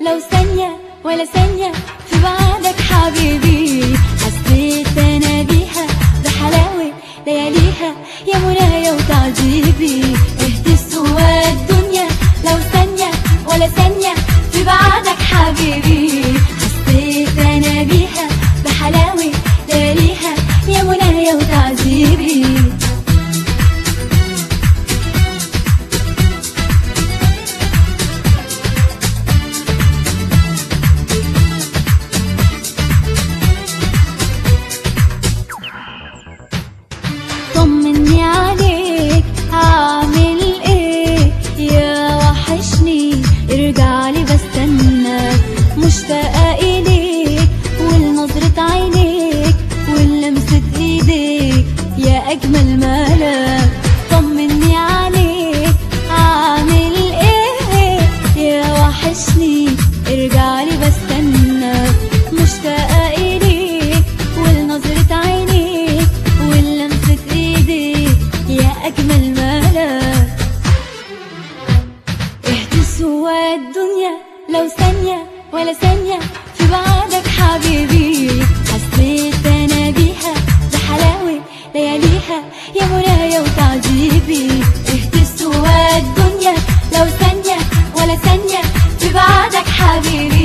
لو ثانية ولا ثانية في بعدك حبيبي حسيت أنا بيها بحلاوة لياليها يا منايا وتعجيبي اهدي سوا الدنيا لو ثانية ولا ثانية في بعدك حبيبي حسيت أنا بيها بحلاوة لياليها يا منايا وتعجيبي طمني عليك هعمل ايه يا وحشني ارجع لي بستناك مشتاقة اليك ولنظرة عينيك ولمسة ايديك يا اجمل ملاك طمني عليك هعمل ايه يا وحشني ارجع لي بستناك مشتاقة اليك ولنظرة عينيك ولمسة ايديك يا اجمل ملاك اهدي سوا الدنيا لو ثانية ولا ثانية في بعدك حبيبي حسيت انا بيها بحلاوة لياليها يا منايا وتعجيبي اهدي سوا الدنيا لو ثانية ولا ثانية في بعدك حبيبي